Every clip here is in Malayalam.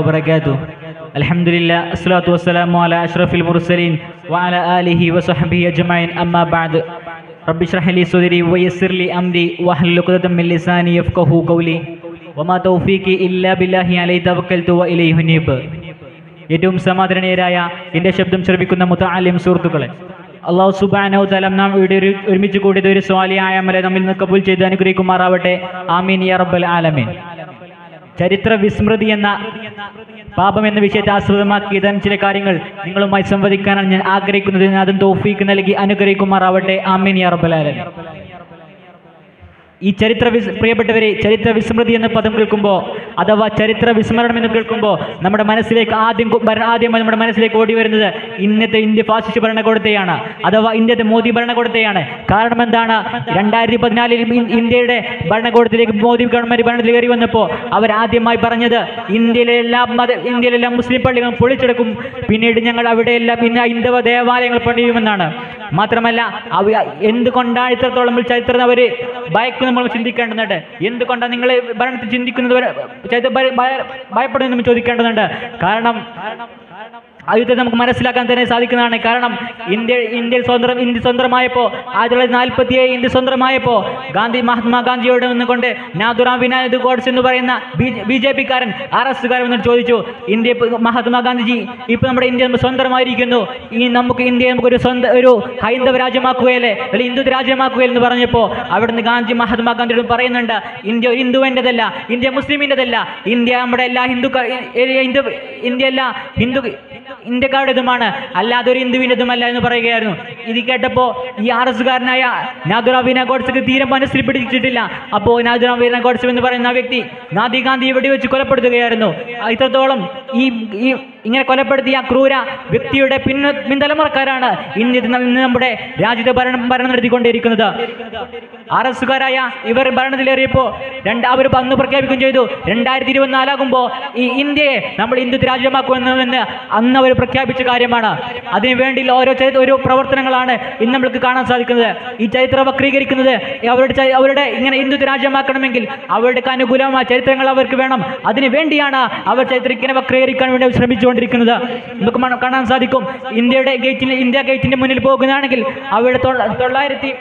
وبركاته الحمد لله الصلاة والسلام على أشرف المرسلين وعلى آله وصحبه أجمعين أما بعد رب اشرح لي صدري ويسر لي أمري واحلل عقدة من لساني يفقه قولي وما توفيقي إلا بالله عليه توكلت وإليه نيب ഏറ്റവും സമാദരണീയരായ എൻ്റെ ശബ്ദം ശ്രവിക്കുന്ന മുത്താലിം സുഹൃത്തുക്കളെ അള്ളാഹു സുബാനോ തലം നാം ഇവിടെ ഒരു ഒരുമിച്ച് കൂടിയത് ഒരു സ്വാലിയായ അമലെ നമ്മിൽ നിന്ന് കബൂൽ ചെയ്ത് അനുഗ്രഹിക്കുമാറാവട്ടെ ആമീൻ യാ റബ്ബൽ ആലമീൻ ചരിത്ര വിസ്മൃതി എന്ന പാപം എന്ന വിഷയത്തെ ആസ്പദമാക്കി ഇതരം ചില കാര്യങ്ങൾ നിങ്ങളുമായി സംവദിക്കാനാണ് ഞാൻ ആഗ്രഹിക്കുന്നത് അതും തോഫീക്ക് നൽകി അനുഗ്രഹിക്കുമാറാവട്ടെ ആമീൻ യാ റബ്ബൽ ആലമീൻ ഈ ചരിത്ര വിസ് പ്രിയപ്പെട്ടവരെ ചരിത്ര വിസ്മൃതി എന്ന പദം കേൾക്കുമ്പോൾ അഥവാ ചരിത്ര വിസ്മരണം എന്ന് കേൾക്കുമ്പോൾ നമ്മുടെ മനസ്സിലേക്ക് ആദ്യം കൊ- ഭര- ആദ്യമായി നമ്മുടെ മനസ്സിലേക്ക് ഓടി വരുന്നത് ഇന്നത്തെ ഇന്ത്യ ഫാസിസ്റ്റ് ഭരണകൂടത്തെയാണ് അഥവാ ഇന്ത്യത്തെ മോദി ഭരണകൂടത്തെയാണ് കാരണം എന്താണ് രണ്ടായിരത്തി പതിനാലിൽ ഇന്ത്യയുടെ ഭരണകൂടത്തിലേക്ക് മോദി ഗവൺമെന്റ് ഭരണത്തിൽ കയറി വന്നപ്പോൾ അവർ ആദ്യമായി പറഞ്ഞത് ഇന്ത്യയിലെ എല്ലാ മത ഇന്ത്യയിലെ എല്ലാ മുസ്ലിം പള്ളികളും പൊളിച്ചെടുക്കും പിന്നീട് ഞങ്ങൾ അവിടെയെല്ലാം പിന്നെ ഹൈന്ദവ ദേവാലയങ്ങൾ പണിയുമെന്നാണ് മാത്രമല്ല അവ എന്തുകൊണ്ടാണ് ഇത്രത്തോളം ചരിത്രം അവർ ഭയക്കും നമ്മൾ ചിന്തിക്കേണ്ടതുണ്ട് എന്തുകൊണ്ടാണ് നിങ്ങൾ ഭരണത്തിൽ ചിന്തിക്കുന്നത് വരെ ചരിത്രം ഭയ- ഭയ- ഭയപ്പെടുന്നു ചോദിക്കേണ്ടതുണ്ട് കാരണം ആ യുദ്ധം നമുക്ക് മനസ്സിലാക്കാൻ തന്നെ സാധിക്കുന്നതാണ് കാരണം ഇന്ത്യ ഇന്ത്യയിൽ സ്വതന്ത്രം ഇന്ത്യ സ്വതന്ത്രമായപ്പോൾ ആയിരത്തി തൊള്ളായിരത്തി നാൽപ്പത്തി ഏഴ് ഇന്ത്യ സ്വതന്ത്രമായപ്പോൾ ഗാന്ധി മഹാത്മാഗാന്ധിയോട് നിന്നുകൊണ്ട് നാഥുറാം വിനായക് ഗോഡ്സ് എന്ന് പറയുന്ന ബി ജെ പിക്കാരൻ ആർ എസ് കാരൻ വന്നിട്ട് ചോദിച്ചു ഇന്ത്യ ഇപ്പൊ മഹാത്മാഗാന്ധിജി ഇപ്പൊ നമ്മുടെ ഇന്ത്യ നമുക്ക് സ്വതന്ത്രമായിരിക്കുന്നു ഇനി നമുക്ക് ഇന്ത്യയെ നമുക്കൊരു സ്വന്തം ഒരു ഹൈന്ദവ രാജ്യമാക്കുകയല്ലേ അല്ലെങ്കിൽ ഹിന്ദു രാജ്യമാക്കുകയല്ലേ എന്ന് പറഞ്ഞപ്പോൾ അവിടുന്ന് ഗാന്ധി മഹാത്മാഗാന്ധിയോട് പറയുന്നുണ്ട് ഇന്ത്യ ഒരു ഹിന്ദുവിൻ്റെതല്ല ഇന്ത്യ മുസ്ലിമിൻ്റെതല്ല ഇന്ത്യ നമ്മുടെ എല്ലാ ഹിന്ദു ഹിന്ദു ഇന്ത്യ എല്ലാ ഹിന്ദു ഇന്ത്യക്കാരുടേതുമാണ് അല്ലാതെ ഒരു ഹിന്ദുവിൻ്റെതുമല്ല എന്ന് പറയുകയായിരുന്നു ഇത് കേട്ടപ്പോൾ ഈ ആർ എസ്കാരനായ നാദുറാം വീന ഗോഡ്സക്ക് തീരെ മനസ്സിൽ പിടിച്ചിട്ടില്ല അപ്പോൾ നാദുറാം വീന ഗോഡ്സ് എന്ന് പറയുന്ന ആ വ്യക്തി ഗാന്ധി ഗാന്ധി ഇവിടെ വെച്ച് കൊലപ്പെടുത്തുകയായിരുന്നു ആ ഇത്രത്തോളം ഈ ഈ ഇങ്ങനെ കൊലപ്പെടുത്തിയ ആ ക്രൂര വ്യക്തിയുടെ പിന്ന പിന്തലമുറക്കാരാണ് ഇന്ത്യ ഇന്ന് നമ്മുടെ രാജ്യത്തെ ഭരണം ഭരണം നടത്തിക്കൊണ്ടിരിക്കുന്നത് ആർ എസ്കാരായ ഇവർ ഭരണത്തിലേറിയപ്പോൾ രണ്ട് അവർ അന്ന് പ്രഖ്യാപിക്കുകയും ചെയ്തു രണ്ടായിരത്തി ഇരുപത്തിനാലാകുമ്പോൾ ഈ ഇന്ത്യയെ നമ്മൾ ഹിന്ദു രാജ്യമാക്കുമെന്ന് അന്ന് അവർ പ്രഖ്യാപിച്ച കാര്യമാണ് അതിനുവേണ്ടി ഓരോ ചരി- ഓരോ പ്രവർത്തനങ്ങളാണ് ഇന്ന് നമ്മൾക്ക് കാണാൻ സാധിക്കുന്നത് ഈ ചരിത്രം വക്രീകരിക്കുന്നത് അവരുടെ ചരി- അവരുടെ ഇങ്ങനെ ഹിന്ദു രാജ്യമാക്കണമെങ്കിൽ അവരുടെ അനുകൂലമായ ചരിത്രങ്ങൾ അവർക്ക് വേണം അതിനു വേണ്ടിയാണ് അവർ ചരിത്രം ഇങ്ങനെ വക്രീകരിക്കാൻ വേണ്ടി അവർ ശ്രമിച്ചുകൊണ്ടിരിക്കുന്നത് നമുക്ക് മ- കാണാൻ സാധിക്കും ഇന്ത്യയുടെ ഗേറ്റിൽ ഇന്ത്യ ഗേറ്റിന്റെ മുന്നിൽ പോകുകയാണെങ്കിൽ അവിടെ തൊള്ള- തൊള്ളായിരത്തി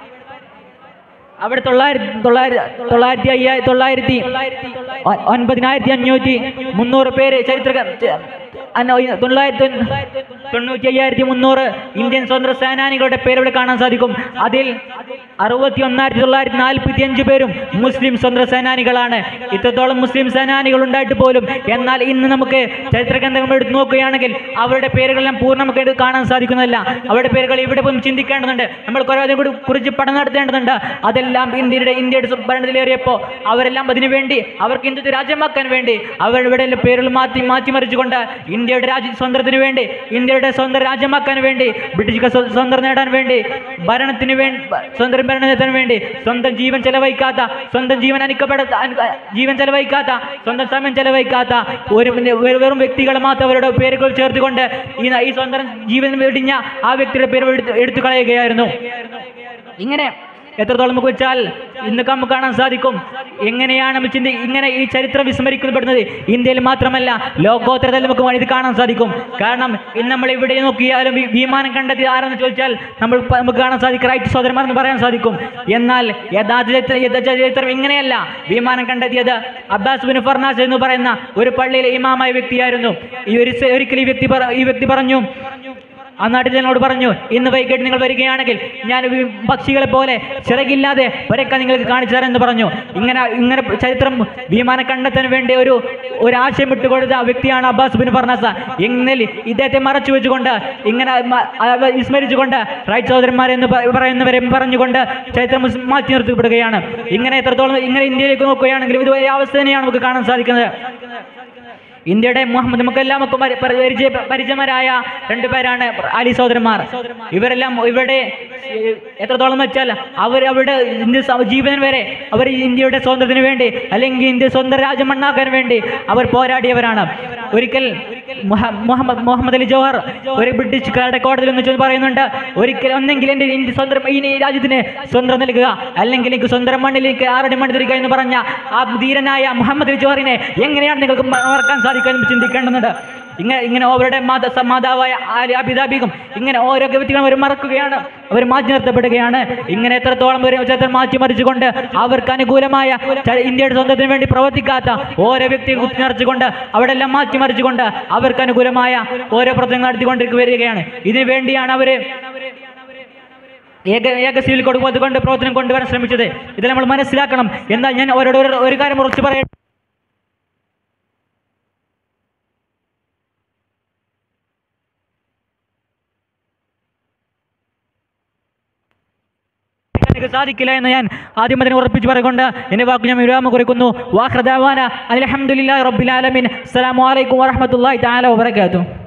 അവിടെ തൊള്ളായിരത്തി തൊള്ളായിരത്തി തൊള്ളായിരത്തി അയ്യായിരത്തി തൊള്ളായിരത്തി ഒ- ഒൻപതിനായിരത്തി അഞ്ഞൂറ്റി മുന്നൂറ് പേര് ചരിത്ര തൊള്ളായിരത്തി തൊണ്ണൂറ്റി അയ്യായിരത്തി മുന്നൂറ് ഇന്ത്യൻ സ്വതന്ത്ര സേനാനികളുടെ പേര് ഇവിടെ കാണാൻ സാധിക്കും അതിൽ അറുപത്തി ഒന്നായിരത്തി തൊള്ളായിരത്തി നാൽപ്പത്തി അഞ്ച് പേരും മുസ്ലിം സ്വതന്ത്ര സേനാനികളാണ് ഇത്രത്തോളം മുസ്ലിം സേനാനികൾ ഉണ്ടായിട്ട് പോലും എന്നാൽ ഇന്ന് നമുക്ക് ചരിത്ര ഗ്രന്ഥങ്ങൾ എടുത്ത് നോക്കുകയാണെങ്കിൽ അവരുടെ പേരുകളെല്ലാം പൂർണ്ണ നമുക്ക് എടുത്ത് കാണാൻ സാധിക്കുന്നതല്ല അവരുടെ പേരുകൾ ഇവിടെ പോലും ചിന്തിക്കേണ്ടതുണ്ട് നമ്മൾ കുറേ അതിനെ കൂടി കുറിച്ച് പഠനം നടത്തേണ്ടതുണ്ട് അതെല്ലാം ഇന്ത്യയുടെ ഇന്ത്യയുടെ സു- ഭരണത്തിലേറിയപ്പോൾ അവരെല്ലാം അതിനു വേണ്ടി അവർക്ക് ഹിന്ദു രാജ്യമാക്കാൻ വേണ്ടി അവർ ഇവിടെ പേരുകൾ മാറ്റി മാറ്റിമറിച്ചുകൊണ്ട് ഇന്ത്യയുടെ രാജ്യ സ്വതന്ത്രത്തിന് വേണ്ടി ഇന്ത്യയുടെ സ്വന്തം രാജ്യമാക്കാൻ വേണ്ടി ബ്രിട്ടീഷ് സ്വതന്ത്രം നേടാൻ വേണ്ടി ഭരണത്തിന് വേണ്ടി സ്വന്തം ഭരണത്തിന് വേണ്ടി സ്വന്തം ജീവൻ ചെലവഴിക്കാത്ത സ്വന്തം ജീവൻ അനുക്കപ്പെടാത്ത അനു- ജീവൻ ചെലവഴിക്കാത്ത സ്വന്തം സമയം ചെലവഴിക്കാത്ത ഒരു വെറും- വെറും വ്യക്തികളെ മാത്രം അവരുടെ പേരുകൾ ചേർത്തുകൊണ്ട് ഈ ഈ സ്വന്തം ജീവൻ വെടിഞ്ഞ ആ വ്യക്തിയുടെ പേര് എടുത്ത് എടുത്തു കളയുകയായിരുന്നു ഇങ്ങനെ എത്രത്തോളം നമുക്ക് വെച്ചാൽ ഇന്ന് നമുക്ക് കാണാൻ സാധിക്കും എങ്ങനെയാണ് നമ്മൾ ചിന്തി ഇങ്ങനെ ഈ ചരിത്രം വിസ്മരിക്കപ്പെടുന്നത് ഇന്ത്യയിൽ മാത്രമല്ല ലോകോത്തരത്തിൽ നമുക്ക് ഇത് കാണാൻ സാധിക്കും കാരണം ഇന്ന് നമ്മൾ ഇവിടെ നോക്കിയാലും ഈ വിമാനം കണ്ടെത്തിയത് ആരെന്ന് ചോദിച്ചാൽ നമ്മൾ പ- നമുക്ക് കാണാൻ സാധിക്കും റൈറ്റ് സഹോദരന്മാർ എന്ന് പറയാൻ സാധിക്കും എന്നാൽ യഥാർത്ഥ ചരിത്രം യഥാർത്ഥ ചരിത്രം ഇങ്ങനെയല്ല വിമാനം കണ്ടെത്തിയത് അബ്ബാസ് ബിൻ ഫർനാസ് എന്ന് പറയുന്ന ഒരു പള്ളിയിലെ ഇമാമായ വ്യക്തിയായിരുന്നു ഈ ഒരു സ- ഒരിക്കൽ ഈ വ്യക്തി പറ- ഈ വ്യക്തി പറഞ്ഞു ആ നാട്ടിൽ ഞങ്ങളോട് പറഞ്ഞു ഇന്ന് വൈകിട്ട് നിങ്ങൾ വരികയാണെങ്കിൽ ഞാൻ ഈ പക്ഷികളെ പോലെ ചിറകില്ലാതെ വരക്കാൻ നിങ്ങൾക്ക് കാണിച്ചു തരാമെന്ന് പറഞ്ഞു ഇങ്ങനെ ഇങ്ങനെ ചരിത്രം വിമാനം കണ്ടെത്താൻ വേണ്ടി ഒരു ഒരു ആശയം വിട്ടുകൊടുത്ത ആ വ്യക്തിയാണ് അബ്ബാസ് ബിൻ ഫർണാസ ഇങ്ങനെ ഇദ്ദേഹത്തെ മറച്ചു വെച്ചുകൊണ്ട് ഇങ്ങനെ മ- ആ വിസ്മരിച്ചുകൊണ്ട് റൈറ്റ് സഹോദരന്മാരെ എന്ന് പ- പറയുന്നവരെ പറഞ്ഞുകൊണ്ട് ചരിത്രം മുസ് മാറ്റി നിർത്തപ്പെടുകയാണ് ഇങ്ങനെ എത്രത്തോളം ഇങ്ങനെ ഇന്ത്യയിലേക്ക് നോക്കുകയാണെങ്കിൽ ഇത് വലിയ അവസ്ഥ തന്നെയാണ് നമുക്ക് കാണാൻ സാധിക്കുന്നത് ഇന്ത്യയുടെ മുഹമ്മദ് നമുക്കെല്ലാം ഒക്കെ പരി- പരി- പരിചയ പരിചയമാരായ രണ്ടു പേരാണ് അലി സഹോദരന്മാർ ഇവരെല്ലാം ഇവിടെ ഏഹ്, എത്രത്തോളം വെച്ചാൽ അവർ അവരുടെ ഇന്ത്യ സ- ജീവൻ വരെ അവർ ഇന്ത്യയുടെ സ്വാതന്ത്ര്യത്തിന് വേണ്ടി അല്ലെങ്കിൽ ഇന്ത്യ സ്വന്തം രാജ്യം മണ്ണാക്കാൻ വേണ്ടി അവർ പോരാടിയവരാണ് ഒരിക്കൽ മുഹ- മുഹമ്മദ് മുഹമ്മദ് അലി ജോഹർ ഒരു ബ്രിട്ടീഷുകാരുടെ കോടതിയിൽ ഒന്ന് ചെന്ന് പറയുന്നുണ്ട് ഒരിക്കൽ ഒന്നെങ്കിൽ എൻ്റെ ഇന്ത്യ സ്വന്തം ഈ രാജ്യത്തിന് സ്വന്തം നൽകുക അല്ലെങ്കിൽ എനിക്ക് സ്വന്തം മണ്ണിലേക്ക് ആരുടെ മണ്ണ് തരിക എന്ന് പറഞ്ഞ ആ ധീരനായ മുഹമ്മദ് അലി ജോഹറിനെ എങ്ങനെയാണ് നിങ്ങൾക്ക് മ- മറക്കാൻ സാധിക്കുക എന്ന് ചിന്തിക്കേണ്ടതുണ്ട് ഇങ്ങനെ ഇങ്ങനെ അവരുടെ മാത സ- മാതാവായ ആലി അബിതാബികും ഇങ്ങനെ ഓരോ വ്യക്തികളും അവർ മറക്കുകയാണ് അവർ മാറ്റി നിർത്തപ്പെടുകയാണ് ഇങ്ങനെ എത്രത്തോളം ഒരു ചരിത്രം മാറ്റിമറിച്ചുകൊണ്ട് അവർക്ക് അനുകൂലമായ ച- ഇന്ത്യയുടെ സ്വന്തത്തിന് വേണ്ടി പ്രവർത്തിക്കാത്ത ഓരോ വ്യക്തിയെ കുത്തി നിറച്ചുകൊണ്ട് അവിടെ എല്ലാം മാറ്റിമറിച്ചുകൊണ്ട് അവർക്ക് അനുകൂലമായ ഓരോ പ്രവർത്തനങ്ങൾ നടത്തിക്കൊണ്ടിരിക്കുക വരികയാണ് ഇതിനു വേണ്ടിയാണ് അവർ ഏക ഏക സിവിൽ കൊടുക്കുന്നത് കൊണ്ട് പ്രവർത്തനം കൊണ്ടുവരാൻ ശ്രമിച്ചത് ഇത് നമ്മൾ മനസ്സിലാക്കണം എന്നാൽ ഞാൻ അവരോട് ഒരു- ഒരു കാര്യം ഉറച്ചു പറയട്ടെ എനിക്ക് സാധിക്കില്ല എന്ന് ഞാൻ ആദ്യം അതിനെ ഉറപ്പിച്ച് പറയുകൊണ്ട് എൻ്റെ വാക്ക് ഞാൻ വിരാമം കുറിക്കുന്നു വാഹ്രദാവാന അലഹമുല്ലാ റബ്ബിൽ ആലമീൻ അസ്സലാമു അലൈക്കും വറഹ്മത്തുള്ളാഹി തആല വബറകാതുഹു